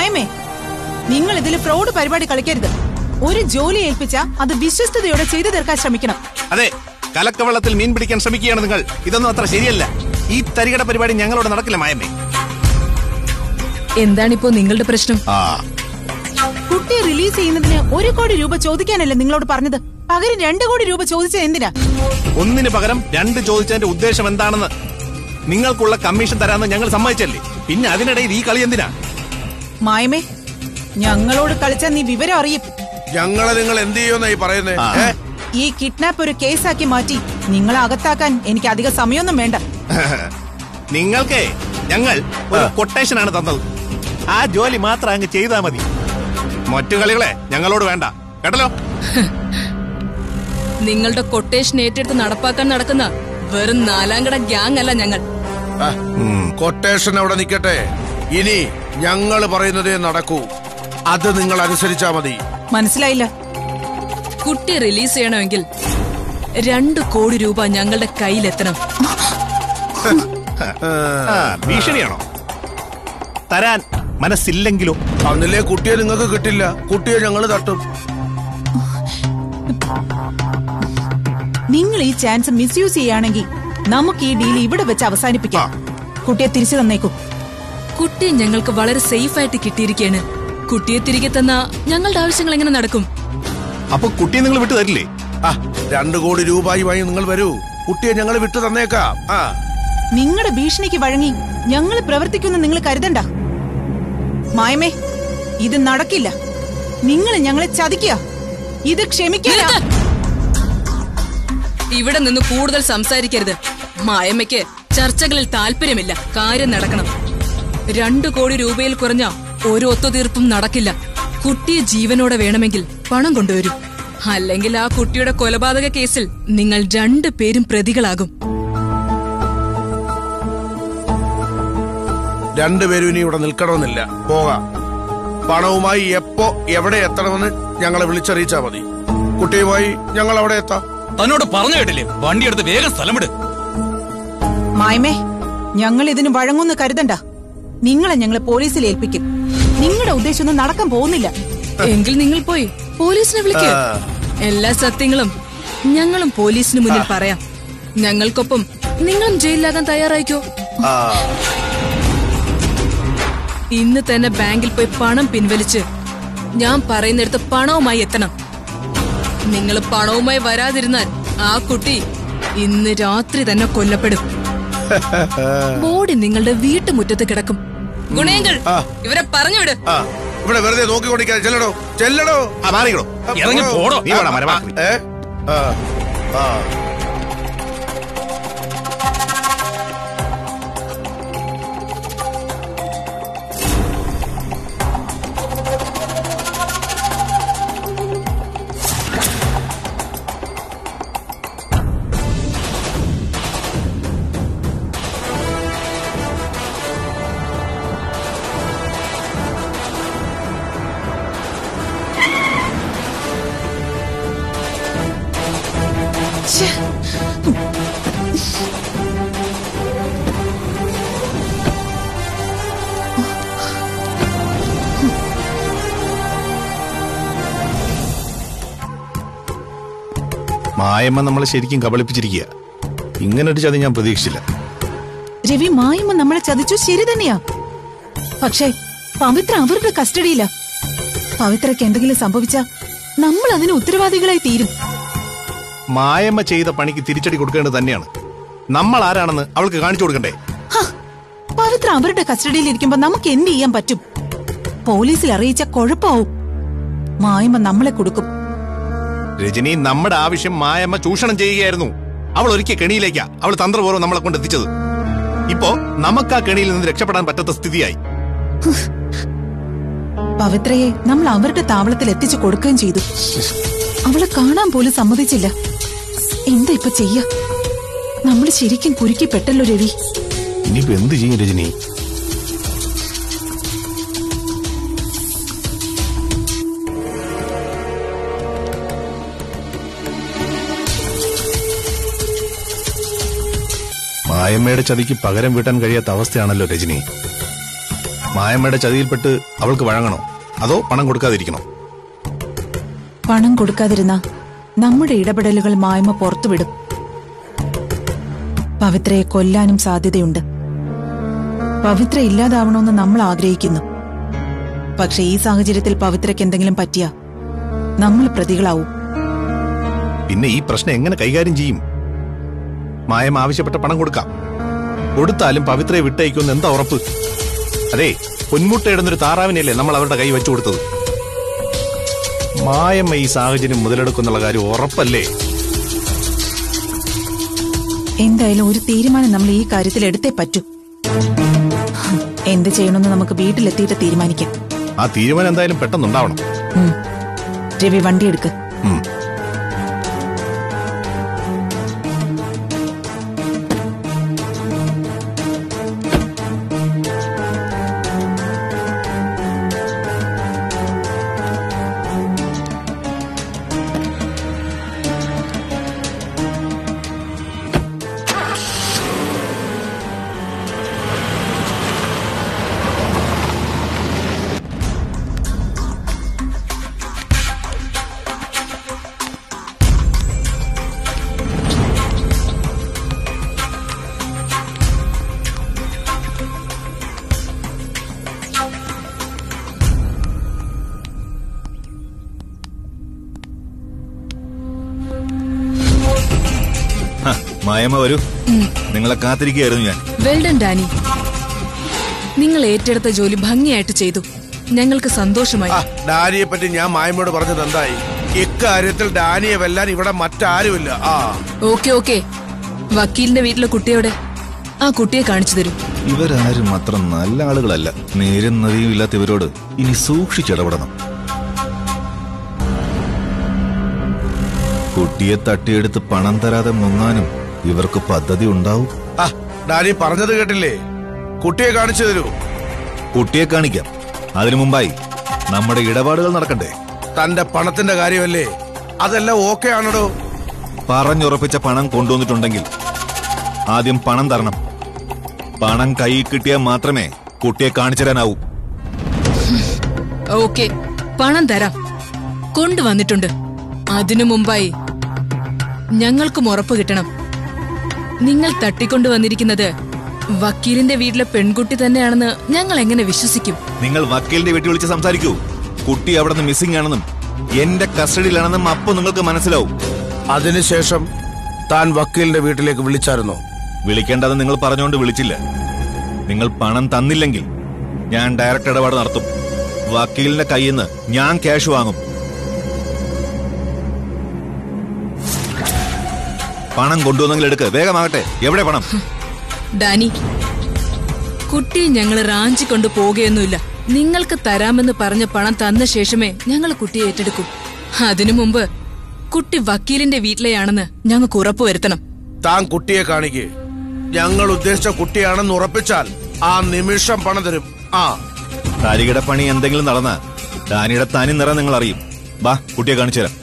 മായമേ നിങ്ങൾ ഇതിൽ ഫ്രോഡ് പരിപാടി കളിക്കരുത് ഒരു ജോലി ഏൽപ്പിച്ച അത് വിശ്വസ്തയോടെ ചെയ്തു തീർക്കാൻ ശ്രമിക്കണം അതെ കലക്കവെള്ളത്തിൽ മീൻ പിടിക്കാൻ ശ്രമിക്കുകയാണ് നിങ്ങൾ ഇതൊന്നും അത്ര ശരിയല്ല ഈ തരികട പരിപാടി ഞങ്ങളോട് നടക്കില്ല മായമ്മേ എന്താണിപ്പോ നിങ്ങളുടെ പ്രശ്നം ആ കുട്ടിയെ റിലീസ് ചെയ്യുന്നതിന് ഒരു കോടി രൂപ ചോദിക്കാനല്ലേ നിങ്ങളോട് പറഞ്ഞത് പകരം രണ്ടു കോടി രൂപ ചോദിച്ചത് എന്തിനാ ഒന്നിന് പകരം രണ്ട് ചോദിച്ചതിന്റെ ഉദ്ദേശം എന്താണെന്ന് നിങ്ങൾക്കുള്ള കമ്മീഷൻ തരാമെന്ന് ഞങ്ങൾ സമ്മതിച്ചല്ലേ പിന്നെ അതിനിടയിൽ ഈ കളി എന്തിനാ മായമേ ഞങ്ങളോട് കളിച്ചാൽ നീ വിവരം അറിയും ഞങ്ങളെ നിങ്ങൾ എന്ത് ചെയ്യുമെന്നായി പറയുന്നേ ആ. ഏ? ഈ കിഡ്നാപ്പ് ഒരു കേസാക്കി മാറ്റി നിങ്ങളെ അകത്താക്കാൻ എനിക്ക് അധിക സമയമൊന്നും വേണ്ട നിങ്ങൾക്ക് ഞങ്ങൾ ഒരു കൊട്ടേഷൻ ആണ് തന്നത് ആ ജോലി മാത്രം അങ്ങ് ചെയ്താൽ മതി മറ്റു കളികളെ ഞങ്ങളോട് വേണ്ട കേട്ടല്ലോ നിങ്ങളുടെ കൊട്ടേഷൻ ഏറ്റെടുത്ത് നടപ്പാക്കാൻ നടക്കുന്ന വെറും നാലാംകട ഗ്യാങ് അല്ല ഞങ്ങൾ ആ, കൊട്ടേഷൻ അവിടെ നിൽക്കട്ടെ ഇനി ഞങ്ങൾ പറയുന്നതേ നടക്കൂ അത് നിങ്ങൾ അനുസരിച്ചാ മതി മനസ്സിലായില്ല കുട്ടി റിലീസ് ചെയ്യണമെങ്കിൽ രണ്ടു കോടി രൂപ ഞങ്ങളുടെ കയ്യിലെത്തണം ആ, ഭീഷണിയാണോ തരാൻ മനസ്സില്ലെങ്കിലോ അന്നില്ലേ കുട്ടിയെ നിങ്ങൾക്ക് കിട്ടില്ല കുട്ടിയെ ഞങ്ങൾ തട്ടും നിങ്ങൾ ഈ ചാൻസ് മിസ്യൂസ് ചെയ്യുകയാണെങ്കിൽ നമുക്ക് ഈ ഡീൽ ഇവിടെ വെച്ച് അവസാനിപ്പിക്കാം കുട്ടിയെ തിരിച്ചു തന്നേക്കും കുട്ടിയെ ഞങ്ങൾക്ക് വളരെ സേഫ് ആയിട്ട് കിട്ടിയിരിക്കുകയാണ് കുട്ടിയെ തിരികെ തന്ന ഞങ്ങളുടെ ആവശ്യങ്ങൾ എങ്ങനെ നടക്കും അപ്പൊ കുട്ടിയെ നിങ്ങൾ വിട്ടു തരില്ലേ ആ രണ്ടു കോടി രൂപയുമായി നിങ്ങൾ വരൂ കുട്ടിയെ ഞങ്ങൾ വിട്ടു തന്നേക്കാം ആ നിങ്ങളുടെ ഭീഷണിക്ക് വഴങ്ങി ഞങ്ങൾ പ്രവർത്തിക്കുന്ന നിങ്ങൾ കരുതണ്ട മായമേ ഇത് നടക്കില്ല നിങ്ങൾ ഞങ്ങളെ ചതിക്കുക ഇത് ക്ഷമിക്കില്ല നിർത്ത്! ഇവിടെ നിന്ന് കൂടുതൽ സംസാരിക്കരുത് മായമ്മയ്ക്ക് ചർച്ചകളിൽ താല്പര്യമില്ല കാര്യം നടക്കണം രണ്ടു കോടി രൂപയിൽ കുറഞ്ഞ ഒരു ഒത്തുതീർപ്പും നടക്കില്ല കുട്ടിയെ ജീവനോടെ വേണമെങ്കിൽ പണം കൊണ്ടുവരും അല്ലെങ്കിൽ ആ കുട്ടിയുടെ കൊലപാതക കേസിൽ നിങ്ങൾ രണ്ടു പേരും പ്രതികളാകും രണ്ടുപേരും ഇനി ഇവിടെ നിൽക്കണമെന്നില്ല പോകാം പണവുമായി എപ്പോ എവിടെ എത്തണമെന്ന് ഞങ്ങളെ വിളിച്ചറിയിച്ചാ മതി കുട്ടിയുമായി ഞങ്ങൾ അവിടെ എത്താം തന്നോട് പറഞ്ഞു കേട്ടില്ലേ വണ്ടി എടുത്ത് വേഗം സ്ഥലം വിട് മായമേ ഞങ്ങൾ ഇതിന് വഴങ്ങുമെന്ന് കരുതണ്ട നിങ്ങളെ ഞങ്ങൾ പോലീസിൽ ഏൽപ്പിക്കും നിങ്ങളുടെ ഉദ്ദേശമൊന്നും നടക്കാൻ പോകുന്നില്ല എങ്കിൽ നിങ്ങൾ പോയി പോലീസിനെ വിളിക്കുക എല്ലാ സത്യങ്ങളും ഞങ്ങളും പോലീസിന് മുന്നിൽ പറയാം ഞങ്ങൾക്കൊപ്പം നിങ്ങളും ജയിലിലാകാൻ തയ്യാറായിക്കോ ആ ഇന്ന് തന്നെ ബാങ്കിൽ പോയി പണം പിൻവലിച്ച് ഞാൻ പറയുന്നിടത്ത് പണവുമായി എത്തണം നിങ്ങൾ പണവുമായി വരാതിരുന്നാൽ ആ കുട്ടി ഇന്ന് രാത്രി തന്നെ കൊല്ലപ്പെടും ബോഡി നിങ്ങളുടെ വീട്ടുമുറ്റത്ത് കിടക്കും ഗുണേങ്കൾ ഇവരെ പറഞ്ഞുവിട് ആ ഇവിടെ വെറുതെ നോക്കിക്കൊണ്ടിരിക്കാൻ ചെല്ലടോ ചെല്ലടോ ആ മാറിക്കണോ ഇറങ്ങി പോടോ. നീ വേണം മരമാക്കി ഏ ആ ആ ഛെ, മായമ്മ നമ്മളെ ശരിക്കും കബളിപ്പിച്ചിരിക്കുക ഇങ്ങനെ ഒരു ചതി ഞാൻ പ്രതീക്ഷിച്ചില്ല രവി മായമ്മ നമ്മളെ ചതിച്ചു ശരി തന്നെയാ പക്ഷേ പവിത്ര അവരുടെ കസ്റ്റഡിയില പവിത്രയ്ക്ക് എന്തെങ്കിലും സംഭവിച്ച നമ്മൾ അതിന് ഉത്തരവാദികളായി തീരും മായമ്മ ചെയ്ത പണിക്ക് തിരിച്ചടി കൊടുക്കേണ്ടത് തന്നെയാണ് നമ്മൾ ആരാണെന്ന് അവൾക്ക് കാണിച്ചു കൊടുക്കണ്ടേ ഹ, പവിത്ര അവരുടെ കസ്റ്റഡിയിൽ ഇരിക്കുമ്പോ നമുക്ക് എന്ത് ചെയ്യാൻ പറ്റും പോലീസിൽ അറിയിച്ച കുഴപ്പാവും മായമ്മ നമ്മളെ കൊടുക്കും രജനി നമ്മുടെ ആവശ്യം മായമ്മ ചൂഷണം ചെയ്യുകയായിരുന്നു അവൾ ഒരിക്കൽ കെണിയിലേക്കാ അവൾ തന്ത്രപൂർവ്വം നമ്മളെ കൊണ്ട് എത്തിച്ചത് ഇപ്പോ നമുക്ക് ആ കെണിയിൽ നിന്ന് രക്ഷപ്പെടാൻ പറ്റാത്ത സ്ഥിതിയായി പവിത്രയെ നമ്മൾ അവരുടെ താവളത്തിൽ എത്തിച്ചു കൊടുക്കുകയും ചെയ്തു അവളെ കാണാൻ പോലും സമ്മതിച്ചില്ല എന്താ ഇപ്പൊ ചെയ്യ നമ്മൾ ശരിക്കും കുരുക്കി പെട്ടല്ലോ രവി ഇനിയിപ്പോ എന്ത് ചെയ്യും രജനി മായമ്മയുടെ ചതിക്ക് പകരം വീട്ടാൻ കഴിയാത്ത അവസ്ഥയാണല്ലോ രജനി മായമ്മയുടെ ചതിയിൽപ്പെട്ട് അവൾക്ക് വഴങ്ങണോ അതോ പണം കൊടുക്കാതിരിക്കണോ പണം കൊടുക്കാതിരുന്ന നമ്മുടെ ഇടപെടലുകൾ മായ്മ പുറത്തുവിടും പവിത്രയെ കൊല്ലാനും സാധ്യതയുണ്ട് പവിത്ര ഇല്ലാതാവണമെന്ന് നമ്മൾ ആഗ്രഹിക്കുന്നു പക്ഷെ ഈ സാഹചര്യത്തിൽ പവിത്രയ്ക്ക് എന്തെങ്കിലും പറ്റിയാ നമ്മൾ പ്രതികളാവും പിന്നെ ഈ പ്രശ്നം എങ്ങനെ കൈകാര്യം ചെയ്യും മായം ആവശ്യപ്പെട്ട പണം കൊടുക്കാം കൊടുത്താലും പവിത്രയെ വിട്ടയക്കുമെന്ന് എന്താ ഉറപ്പ് അതെ പൊന്മുട്ടയിടുന്നൊരു താറാവിനെയല്ലേ നമ്മൾ അവരുടെ കൈ വെച്ചു കൊടുത്തത് മായമ്മ ഈ സാഹചര്യം മുതലെടുക്കുന്നുള്ള കാര്യം ഉറപ്പല്ലേ എന്തായാലും ഒരു തീരുമാനം നമ്മൾ ഈ കാര്യത്തിൽ എടുത്തേ പറ്റൂ എന്ത് ചെയ്യണമെന്ന് നമുക്ക് വീട്ടിലെത്തിയിട്ട് തീരുമാനിക്കാം ആ തീരുമാനം എന്തായാലും പെട്ടെന്നുണ്ടാവണം ഉം. രവി വണ്ടി എടുക്ക് ഉം. ഹ, മായമ്മ വരൂ നിങ്ങളെ കാത്തിരിക്കുകയായിരുന്നു ഞാൻ വെൽഡൻ ഡാനി നിങ്ങൾ ഏറ്റെടുത്ത ജോലി ഭംഗിയായിട്ട് ചെയ്തു ഞങ്ങൾക്ക് സന്തോഷമായി ആ ഡാനിയെ പറ്റി ഞാൻ മായമ്മയോട് പറഞ്ഞത് എന്തായി ഇക്കാര്യത്തിൽ ഡാനിയെ വെല്ലാൻ ഇവിടെ മറ്റാരുമില്ല ആ ഓക്കെ ഓക്കെ വക്കീലിന്റെ വീട്ടിലെ കുട്ടിയോടെ ആ കുട്ടിയെ കാണിച്ചു തരൂ ഇവരാരും അത്ര നല്ല ആളുകളല്ല നേരും നദിയും ഇല്ലാത്ത ഇവരോട് ഇനി സൂക്ഷിച്ചിടപെടണം കുട്ടിയെ തട്ടിയെടുത്ത് പണം തരാതെ മുങ്ങാനും ഇവർക്ക് പദ്ധതി ഉണ്ടാവും ആ ഡാനി പറഞ്ഞത് കേട്ടില്ലേ കുട്ടിയെ കാണിച്ചു തരൂ കുട്ടിയെ കാണിക്കാം അതിനു മുമ്പായി നമ്മുടെ ഇടപാടുകൾ നടക്കണ്ടേ തന്റെ പണത്തിന്റെ കാര്യമല്ലേ അതെല്ലാം ഓക്കെ ആണോ പറഞ്ഞുറപ്പിച്ച പണം കൊണ്ടുവന്നിട്ടുണ്ടെങ്കിൽ ആദ്യം പണം തരണം പണം കൈ കിട്ടിയാൽ മാത്രമേ കുട്ടിയെ കാണിച്ചു തരാനാവൂ ഓക്കെ പണം തരാം കൊണ്ടുവന്നിട്ടുണ്ട് അതിനു മുമ്പായി ഞങ്ങൾക്കും ഉറപ്പ് കിട്ടണം നിങ്ങൾ തട്ടിക്കൊണ്ടുവന്നിരിക്കുന്നത് വക്കീലിന്റെ വീട്ടിലെ പെൺകുട്ടി തന്നെയാണെന്ന് ഞങ്ങൾ എങ്ങനെ വിശ്വസിക്കും നിങ്ങൾ വക്കീലിന്റെ വീട്ടിൽ വിളിച്ച് സംസാരിക്കൂ കുട്ടി അവിടെ നിന്ന് മിസ്സിംഗ് ആണെന്നും എന്റെ കസ്റ്റഡിയിലാണെന്നും അപ്പൊ നിങ്ങൾക്ക് മനസ്സിലാവും അതിനുശേഷം താൻ വക്കീലിന്റെ വീട്ടിലേക്ക് വിളിച്ചായിരുന്നോ വിളിക്കേണ്ടത് നിങ്ങൾ പറഞ്ഞുകൊണ്ട് വിളിച്ചില്ല നിങ്ങൾ പണം തന്നില്ലെങ്കിൽ ഞാൻ ഡയറക്റ്റ് ഇടപാട് നടത്തും വക്കീലിന്റെ കയ്യിൽ നിന്ന് ഞാൻ ക്യാഷ് വാങ്ങും പണം കൊണ്ടുവന്നെങ്കിൽ എടുക്ക് വേഗമാകട്ടെ എവിടെ പണം ഡാനി കുട്ടി ഞങ്ങൾ റാഞ്ചി കൊണ്ട് പോകുകയൊന്നുമില്ല നിങ്ങൾക്ക് തരാമെന്ന് പറഞ്ഞ പണം തന്ന ശേഷമേ ഞങ്ങൾ കുട്ടിയെ ഏറ്റെടുക്കൂ അതിനു മുമ്പ് കുട്ടി വക്കീലിന്റെ വീട്ടിലെയാണെന്ന് ഞങ്ങൾക്ക് ഉറപ്പുവരുത്തണം താൻ കുട്ടിയെ കാണിക്ക് ഞങ്ങൾ ഉദ്ദേശിച്ച കുട്ടിയാണെന്ന് ഉറപ്പിച്ചാൽ ആ നിമിഷം പണം തരും ആ താരികയുടെ പണി എന്തെങ്കിലും നടന്ന ഡാനിയുടെ തനി നിറം നിങ്ങൾ അറിയും വാ കുട്ടിയെ കാണിച്ചു തരാം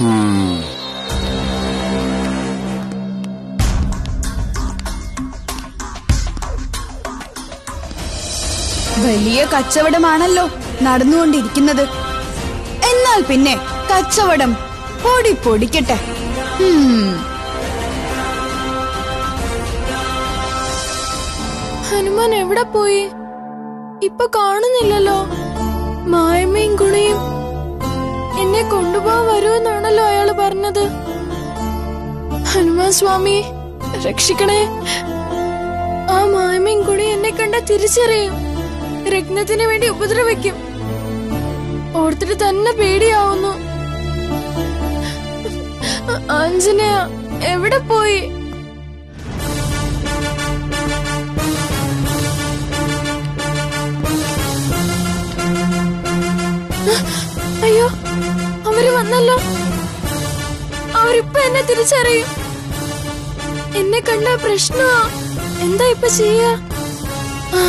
വലിയ കച്ചവടമാണല്ലോ നടന്നുകൊണ്ടിരിക്കുന്നത് എന്നാൽ പിന്നെ കച്ചവടം പൊടി പൊടിക്കട്ടെ ഹും. ഹനുമാൻ എവിടെ പോയി ഇപ്പൊ കാണുന്നില്ലല്ലോ മായമ്മയും ഗുണയും എന്നെ കൊണ്ടുപോകാൻ വരുമെന്നാണല്ലോ അയാള് പറഞ്ഞത് ഹനുമാൻ സ്വാമി രക്ഷിക്കണേ ആ മായമ്മയും ഗുണി എന്നെ കണ്ട തിരിച്ചറിയും രത്നത്തിന് വേണ്ടി ഉപദ്രവിക്കും ഓർത്തിട്ട് തന്നെ പേടിയാവുന്നു ആഞ്ജനയ എവിടെ പോയി അയ്യോ അവര് വന്നല്ലോ അവരിപ്പൊ എന്നെ തിരിച്ചറിയും എന്നെ കണ്ട പ്രശ്നമാ എന്താ ഇപ്പൊ ചെയ്യാ ആ.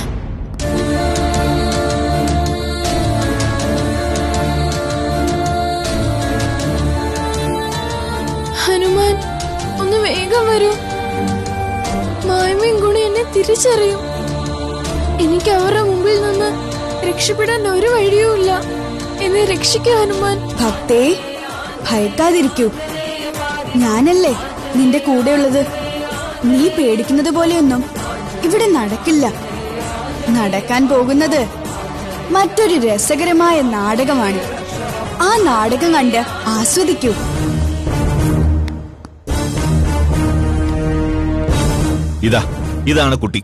ഹനുമാൻ ഒന്ന് വേഗം വരൂ മായ്മയും ഗുണി എന്നെ തിരിച്ചറിയും എനിക്ക് അവരുടെ മുമ്പിൽ നിന്ന് രക്ഷപ്പെടാൻ ഒരു വഴിയുമില്ല എന്നെ രക്ഷിക്കുക ഹനുമാൻ ഭക്തേ ഭയക്കാതിരിക്കൂ ഞാനല്ലേ നിന്റെ കൂടെയുള്ളത് നീ പേടിക്കുന്നത് പോലെയൊന്നും ഇവിടെ നടക്കില്ല നടക്കാൻ പോകുന്നത് മറ്റൊരു രസകരമായ നാടകമാണ് ആ നാടകം കണ്ട് ആസ്വദിക്കൂ ഇതാ ഇതാണ് കുട്ടി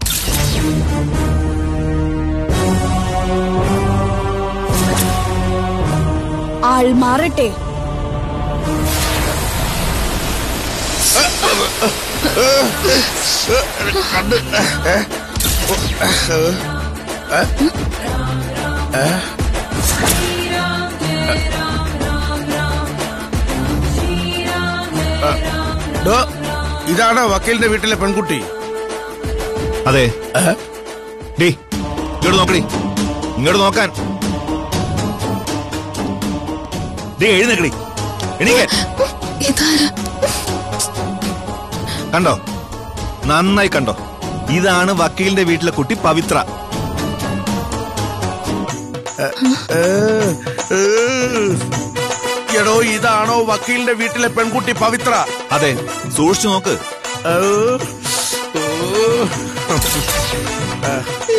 ആൾ മാറട്ടെ ഡോ, ഇതാണോ വക്കീലിന്റെ വീട്ടിലെ പെൺകുട്ടി അതെ ഡേ ഇങ്ങോട്ട് നോക്കടി ഇങ്ങോട്ട് നോക്കാൻ ഡേ എഴുന്നേക്കടി എണീക്ക ഇതാരാ കണ്ടോ നന്നായി കണ്ടോ ഇതാണ് വക്കീലിന്റെ വീട്ടിലെ കുട്ടി പവിത്ര ഏ, ഏ. എടോ ഇതാണോ വക്കീലിന്റെ വീട്ടിലെ പെൺകുട്ടി പവിത്ര അതെ സൂക്ഷിച്ചു നോക്ക് ഏ, ഏ.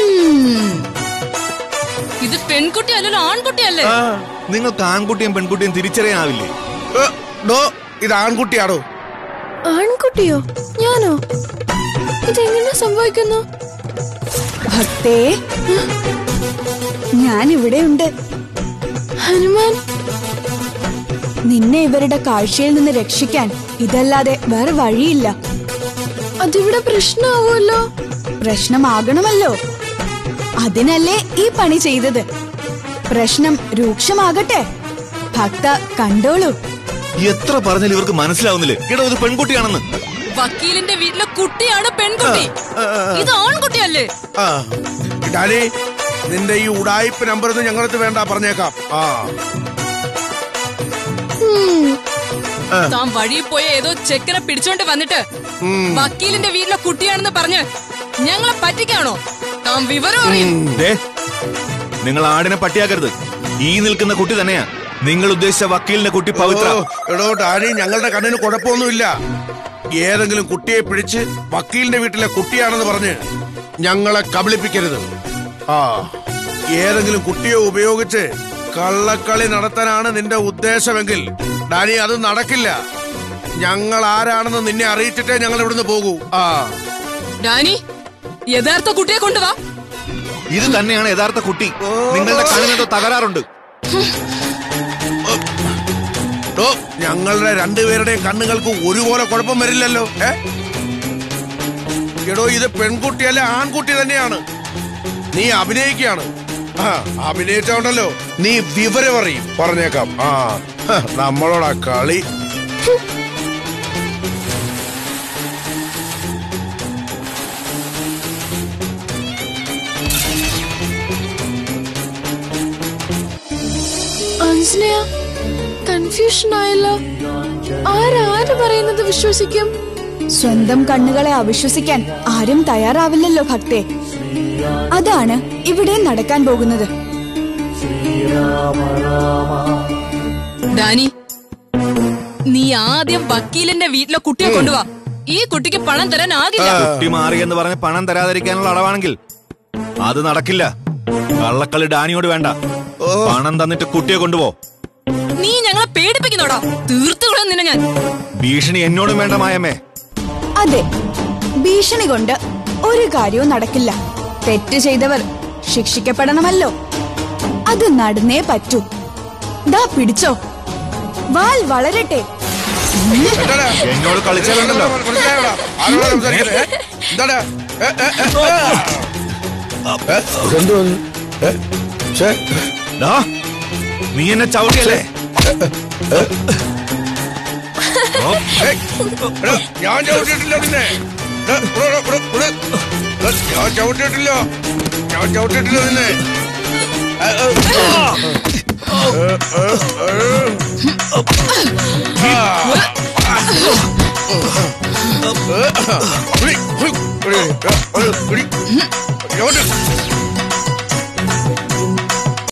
ഇത് പെൺകുട്ടി അല്ലല്ലോ ആൺകുട്ടിയല്ലേ ആ, നിങ്ങൾക്ക് ആൺകുട്ടിയും പെൺകുട്ടിയും തിരിച്ചറിയാനാവില്ലേ ഏ, ഡോ ഇത് ആൺകുട്ടിയാണോ ആൺകുട്ടിയോ ഞാനോ ഇതെങ്ങനെ സംഭവിക്കുന്നു ഭക്തേ ഞാൻ ഇവിടെയുണ്ട് ഹനുമാൻ നിന്നെ ഇവരുടെ കാഴ്ചയിൽ നിന്ന് രക്ഷിക്കാൻ ഇതല്ലാതെ വേറെ വഴിയില്ല അതിവിടെ പ്രശ്നമാവുമല്ലോ പ്രശ്നമാകണമല്ലോ അതിനല്ലേ ഈ പണി ചെയ്തത് പ്രശ്നം രൂക്ഷമാകട്ടെ ഭക്ത കണ്ടോളൂ എത്ര പറഞ്ഞാലും ഇവർക്ക് മനസ്സിലാവുന്നില്ലേ ഇടോ ഇത് പെൺകുട്ടിയാണെന്ന് വക്കീലിന്റെ വീട്ടിലെ കുട്ടിയാണ് പെൺകുട്ടി ഇത് ആൺകുട്ടിയല്ലേ ആ ഡാനി നിന്റെ ഈ ഉടായിപ്പ് നമ്പർ ഒന്നും ഞങ്ങളടുത്ത് വേണ്ട പറഞ്ഞേക്കാം ആ താൻ വഴിയിൽ പോയ ഏതോ ചെക്കനെ പിടിച്ചോണ്ട് വന്നിട്ട് വക്കീലിന്റെ വീട്ടിലെ കുട്ടിയാണെന്ന് പറഞ്ഞ് ഞങ്ങളെ പറ്റിക്കാണോ താൻ വിവരം അറിയും ദേ, നിങ്ങൾ ആടിനെ പട്ടിയാക്കരുത് ഈ നിൽക്കുന്ന കുട്ടി തന്നെയാ നിങ്ങൾ ഉദ്ദേശിച്ച വക്കീലിന്റെ കുട്ടി പവിത്ര ഓ, എടോ ഡാനി ഞങ്ങളുടെ കണ്ണിന് കുഴപ്പമൊന്നുമില്ല ഏതെങ്കിലും കുട്ടിയെ പിടിച്ച് വക്കീലിന്റെ വീട്ടിലെ കുട്ടിയാണെന്ന് പറഞ്ഞ് ഞങ്ങളെ കബളിപ്പിക്കരുത് ആ ഏതെങ്കിലും കുട്ടിയെ ഉപയോഗിച്ച് കള്ളക്കളി നടത്താനാണ് നിന്റെ ഉദ്ദേശമെങ്കിൽ ഡാനി അത് നടക്കില്ല ഞങ്ങൾ ആരാണെന്ന് നിന്നെ അറിയിച്ചിട്ടേ ഞങ്ങൾ ഇവിടുന്ന് പോകൂ ആ ഡാനി യഥാർത്ഥ കുട്ടിയെ കൊണ്ടുവാ ഇത് തന്നെയാണ് യഥാർത്ഥ കുട്ടി നിങ്ങളുടെ കണ്ണിനെന്തോ തകരാറുണ്ട് ഡോ, ഞങ്ങളുടെ രണ്ടുപേരുടെയും കണ്ണുകൾക്ക് ഒരുപോലെ കുഴപ്പം വരില്ലല്ലോ ഏ എടോ ഇത് പെൺകുട്ടിയല്ല ആൺകുട്ടി തന്നെയാണ് നീ അഭിനയിക്കുകയാണ് ആ അഭിനയിച്ചോണ്ടല്ലോ നീ വിവരം അറിയും പറഞ്ഞേക്കാം ആ ഹ, നമ്മളോടാ കളി അഞ്ജനയ കൺഫ്യൂഷൻ ആയല്ലോ ആരാര് പറയുന്നത് വിശ്വസിക്കും സ്വന്തം കണ്ണുകളെ അവിശ്വസിക്കാൻ ആരും തയ്യാറാവില്ലല്ലോ ഭക്തേ അതാണ് ഇവിടെ നടക്കാൻ പോകുന്നത് ഡാനി നീ ആദ്യം വക്കീലിന്റെ വീട്ടിലെ കുട്ടിയെ കൊണ്ടുവാ ഈ കുട്ടിക്ക് പണം തരാൻ ആകില്ല കുട്ടി മാറിയെന്ന് പറഞ്ഞ് പണം തരാതിരിക്കാനുള്ള അളവാണെങ്കിൽ അത് നടക്കില്ല കള്ളക്കളി ഡാനിയോട് വേണ്ട പണം തന്നിട്ട് കുട്ടിയെ കൊണ്ടുപോ നീ ഞങ്ങളെ പേടിപ്പിക്കുന്നോടാ തീർത്തുകളും നിന്നെ ഞാൻ ഭീഷണി എന്നോടും വേണ്ട മായമ്മേ അതെ ഭീഷണി കൊണ്ട് ഒരു കാര്യവും നടക്കില്ല തെറ്റ് ചെയ്തവർ ശിക്ഷിക്കപ്പെടണമല്ലോ അത് നടന്നേ പറ്റൂ ദാ പിടിച്ചോ വാൽ വളരട്ടെ എന്താടാ? എന്നോട് കളിച്ചാലുണ്ടല്ലോ മനസ്സിലായോടാ? ആരോടാ സംസാരിക്കുന്നത്? ഏ? എന്താടാ? ഏ, ഏ, ഏ, ഏ. ഏ, ഇതെന്തുവാ ഇത്? ഏ? ഛേ. ദാ, നീ എന്നെ ചവിട്ടിയല്ലേ ഓ, ഏയ്, എടാ, ഞാൻ ചവിട്ടിയിട്ടില്ല നിന്നെ ഏ, ഇവിടെ, ഇവിടെ, ഇവിടെ, ഇവിടെ. ഏ, ഞാൻ ചവിട്ടിയിട്ടില്ല ഞാൻ ചവിട്ടിയിട്ടില്ല നിന്നെ ഏ, ഏ, ആ. ഏ, ഏ, ഏ. ആ. ഉടി, ഉടി, ഉടി, ഏ, ഉടി, ഉടി. ചവിട്ട്.